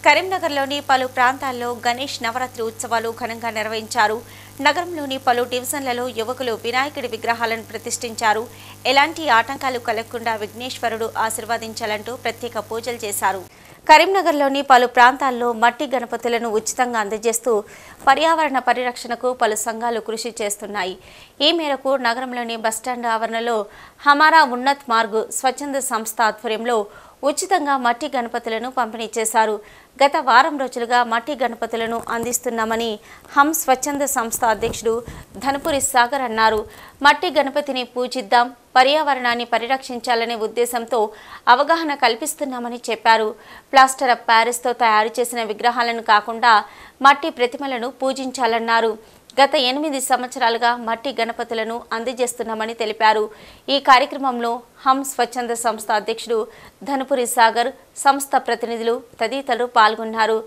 కరీంనగర్లోని పలు ప్రాంతాల్లో గణేష్ నవరాత్రి ఉత్సవాలు ఘనంగా నిర్వహించారు నగరంలోని పలు డివిజన్లలో యువకులు వినాయకుడి విగ్రహాలను ప్రతిష్ఠించారు ఎలాంటి ఆటంకాలు కలగకుండా విఘ్నేశ్వరుడు ఆశీర్వదించాలంటూ ప్రత్యేక పూజలు చేశారు కరీంనగర్లోని పలు ప్రాంతాల్లో మట్టి గణపతులను ఉచితంగా అందజేస్తూ పర్యావరణ పరిరక్షణకు పలు సంఘాలు కృషి చేస్తున్నాయి ఈ మేరకు నగరంలోని బస్టాండ్ ఆవరణలో హమారా ఉన్నత్ మార్గ్ స్వచ్ఛంద సంస్థ ఆధ్వర్యంలో ఉచితంగా మట్టి గణపతులను పంపిణీ చేశారు గత వారం రోజులుగా మట్టి గణపతులను అందిస్తున్నామని హమ్ స్వచ్ఛంద సంస్థ అధ్యక్షుడు ధనపురి సాగర్ అన్నారు మట్టి గణపతిని పూజిద్దాం పర్యావరణాన్ని పరిరక్షించాలనే ఉద్దేశంతో అవగాహన కల్పిస్తున్నామని చెప్పారు ప్లాస్టర్ ఆఫ్ ప్యారిస్తో తయారు చేసిన విగ్రహాలను కాకుండా మట్టి ప్రతిమలను పూజించాలన్నారు గత ఎనిమిది సంవత్సరాలుగా మట్టి గణపతులను అందజేస్తున్నామని తెలిపారు ఈ కార్యక్రమంలో హమ్ స్వచ్ఛంద సంస్థ అధ్యక్షుడు ధనుపురి సాగర్ సంస్థ ప్రతినిధులు తదితరులు పాల్గొన్నారు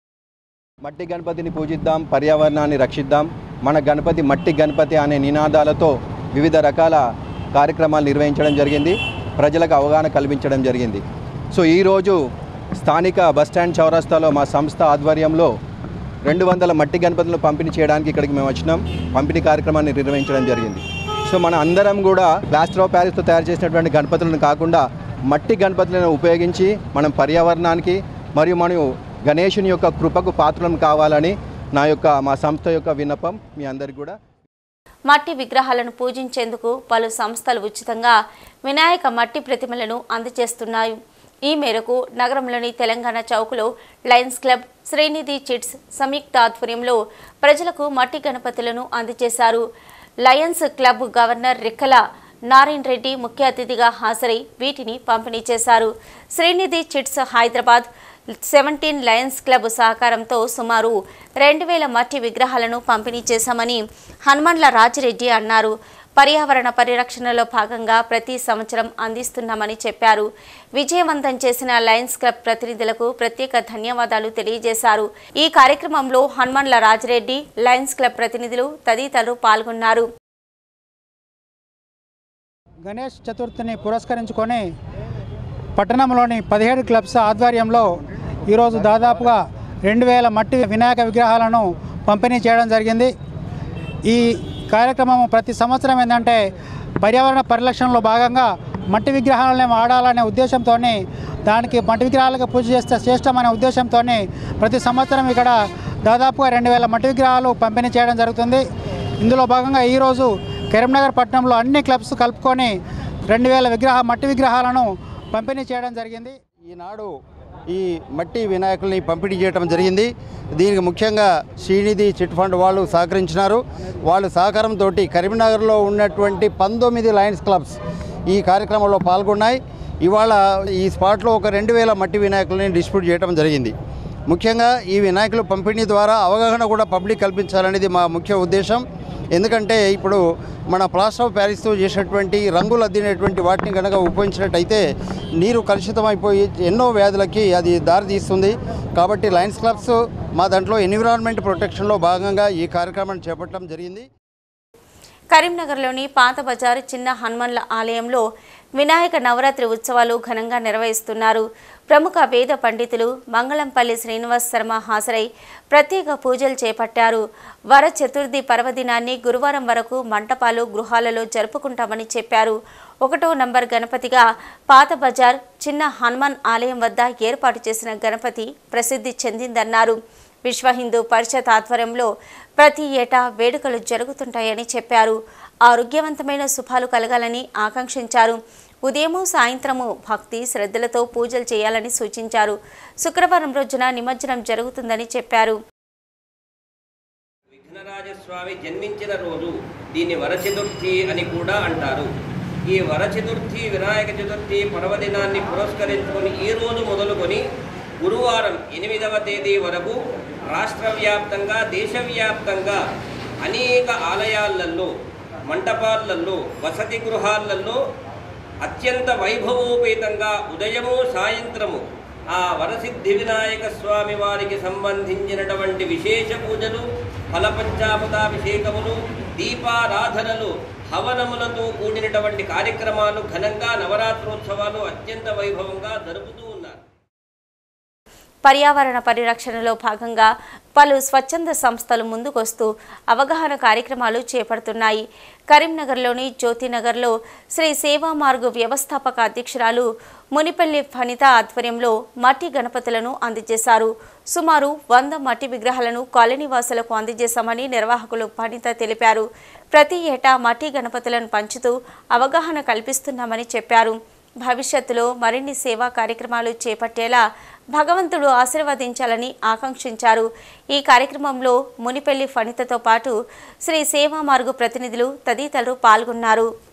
మట్టి గణపతిని పూజిద్దాం పర్యావరణాన్ని రక్షిద్దాం మన గణపతి మట్టి గణపతి అనే నినాదాలతో వివిధ రకాల కార్యక్రమాలు నిర్వహించడం జరిగింది ప్రజలకు అవగాహన కల్పించడం జరిగింది సో ఈరోజు స్థానిక బస్టాండ్ చౌరస్తాలో మా సంస్థ ఆధ్వర్యంలో రెండు వందల మట్టి గణపతులను పంపిణీ చేయడానికి ఇక్కడికి మేము వచ్చినాం పంపిణీ కార్యక్రమాన్ని నిర్వహించడం జరిగింది సో మన అందరం కూడా ప్లాస్టర్ ఆఫ్ ప్యారిస్తో తయారు చేసినటువంటి గణపతులను కాకుండా మట్టి గణపతులను ఉపయోగించి మనం పర్యావరణానికి మరియు మనం గణేషుని యొక్క కృపకు పాత్రలం కావాలని నా యొక్క మా సంస్థ యొక్క విన్నపం మీ అందరికి కూడా మట్టి విగ్రహాలను పూజించేందుకు పలు సంస్థలు ఉచితంగా వినాయక మట్టి ప్రతిమలను అందజేస్తున్నాయి ఈ మేరకు నగరంలోని తెలంగాణ చౌక్లో లయన్స్ క్లబ్ శ్రీనిధి చిట్స్ సంయుక్త ఆధ్వర్యంలో ప్రజలకు మట్టి గణపతులను అందజేశారు lions club governor Rikkala Narayana Reddy ముఖ్య అతిథిగా హాజరై వీటిని పంపిణీ చేశారు Srinidhi chits Hyderabad seventeen lions club సహకారంతో సుమారు రెండు వేల మట్టి విగ్రహాలను పంపిణీ చేశామని హనుమండ్ల రాజిరెడ్డి అన్నారు పర్యావరణ పరిరక్షణలో భాగంగా ప్రతి సంవత్సరం అందిస్తున్నామని చెప్పారు విజయవంతం చేసిన లయన్స్ క్లబ్ ప్రతినిధులకు ప్రత్యేక ధన్యవాదాలు తెలియజేశారు ఈ కార్యక్రమంలో హనుమండ్ల రాజిరెడ్డి లయన్స్ క్లబ్ ప్రతినిధులు తదితరులు పాల్గొన్నారు గణేష్ చతుర్థిని పురస్కరించుకొని పట్టణంలోని పదిహేడు క్లబ్స్ ఆధ్వర్యంలో ఈరోజు దాదాపుగా రెండు వేల మట్టి వినాయక విగ్రహాలను పంపిణీ చేయడం జరిగింది ఈ కార్యక్రమం ప్రతి సంవత్సరం ఏంటంటే పర్యావరణ పరిరక్షణలో భాగంగా మట్టి విగ్రహాలను వాడాలనే ఉద్దేశంతో దానికి మట్టి విగ్రహాలకు పూజ చేస్తే శ్రేష్టమనే ఉద్దేశంతో ప్రతి సంవత్సరం ఇక్కడ దాదాపుగా రెండు వేల మట్టి విగ్రహాలు పంపిణీ చేయడం జరుగుతుంది ఇందులో భాగంగా ఈరోజు కరీంనగర్ పట్టణంలో అన్ని క్లబ్స్ కలుపుకొని రెండు వేల విగ్రహ మట్టి విగ్రహాలను పంపిణీ చేయడం జరిగింది ఈనాడు ఈ మట్టి వినాయకుల్ని పంపిణీ చేయడం జరిగింది దీనికి ముఖ్యంగా శ్రీనిధి చిట్ ఫండ్ వాళ్ళు సహకరించినారు వాళ్ళ సహకారంతో కరీంనగర్లో ఉన్నటువంటి పంతొమ్మిది లయన్స్ క్లబ్స్ ఈ కార్యక్రమంలో పాల్గొన్నాయి ఇవాళ ఈ స్పాట్లో ఒక రెండు వేల మట్టి వినాయకుల్ని డిస్ట్రిబ్యూట్ చేయడం జరిగింది ముఖ్యంగా ఈ వినాయకుల పంపిణీ ద్వారా అవగాహన కూడా పబ్లిక్ కల్పించాలనేది మా ముఖ్య ఉద్దేశం ఎందుకంటే ఇప్పుడు మన ప్లాస్టర్ ఆఫ్ ప్యారిస్తో చేసినటువంటి రంగులు అద్దినటువంటి వాటిని కనుక ఉపయోగించినట్టయితే నీరు కలుషితమైపోయి ఎన్నో వ్యాధులకి అది దారి తీస్తుంది కాబట్టి లయన్స్ క్లబ్స్ మా దాంట్లో ఎన్విరాన్మెంట్ ప్రొటెక్షన్లో భాగంగా ఈ కార్యక్రమాన్ని చేపట్టడం జరిగింది కరీంనగర్లోని పాత బజారు చిన్న హనుమన్ల ఆలయంలో వినాయక నవరాత్రి ఉత్సవాలు ఘనంగా నిర్వహిస్తున్నారు ప్రముఖ వేద పండితులు మంగళంపల్లి శ్రీనివాస్ శర్మ హాజరై ప్రత్యేక పూజలు చేపట్టారు వర చతుర్థి పర్వదినాన్ని గురువారం వరకు మంటపాలు గృహాలలో జరుపుకుంటామని చెప్పారు ఒకటో నంబర్ గణపతిగా పాత బజార్ చిన్న హనుమాన్ ఆలయం వద్ద ఏర్పాటు చేసిన గణపతి ప్రసిద్ధి చెందిందన్నారు విశ్వ హిందూ పరిషత్ ఆధ్వర్యంలో ప్రతి ఏటా వేడుకలు జరుగుతుంటాయని చెప్పారు ఆరోగ్యవంతమైన శుభాలు కలగాలని ఆకాంక్షించారు ఉదయము సాయంత్రము భక్తి శ్రద్ధలతో పూజలు చేయాలని సూచించారు శుక్రవారం రోజున నిమజ్జనం జరుగుతుందని చెప్పారు విఘ్నరాజస్వామి జన్మించిన రోజు దీన్ని వరచతుర్థి అని కూడా అంటారు ఈ వరచతుర్థి వినాయక చతుర్థి పర్వదినాన్ని పురస్కరించుకొని ఈ రోజు మొదలుకొని గురువారం ఎనిమిదవ తేదీ వరకు రాష్ట్ర వ్యాప్తంగా దేశవ్యాప్తంగా అనేక ఆలయాలలో మంటపాలలో వసతి గృహాలలో అత్యంత వైభవోపేతంగా ఉదయము సాయంత్రము ఆ వరసిద్ధి వినాయక స్వామి వారికి సంబంధించినటువంటి విశేష పూజలు ఫలపంచామృతాభిషేకములు దీపారాధనలు హవనములతో కూడినటువంటి కార్యక్రమాలు ఘనంగా నవరాత్రోత్సవాలు అత్యంత వైభవంగా జరుపుతూ ఉన్నారు పర్యావరణ పరిరక్షణలో భాగంగా పలు స్వచ్ఛంద సంస్థలు ముందుకొస్తూ అవగాహన కార్యక్రమాలు చేపడుతున్నాయి కరీంనగర్లోని జ్యోతినగర్లో శ్రీ సేవా మార్గు వ్యవస్థాపక అధ్యక్షురాలు మునిపల్లి ఫణిత ఆధ్వర్యంలో మట్టి గణపతులను అందజేశారు సుమారు వంద మట్టి విగ్రహాలను కాలనీ వాసులకు అందజేశామని నిర్వాహకులు ఫణిత తెలిపారు ప్రతి ఏటా మట్టి గణపతులను పంచుతూ అవగాహన కల్పిస్తున్నామని చెప్పారు భవిష్యత్తులో మరిన్ని సేవా కార్యక్రమాలు చేపట్టేలా భగవంతుడు ఆశీర్వదించాలని ఆకాంక్షించారు ఈ కార్యక్రమంలో మునిపెల్లి ఫణితతో పాటు శ్రీ సేవా మార్గు ప్రతినిధులు తదితరులు పాల్గొన్నారు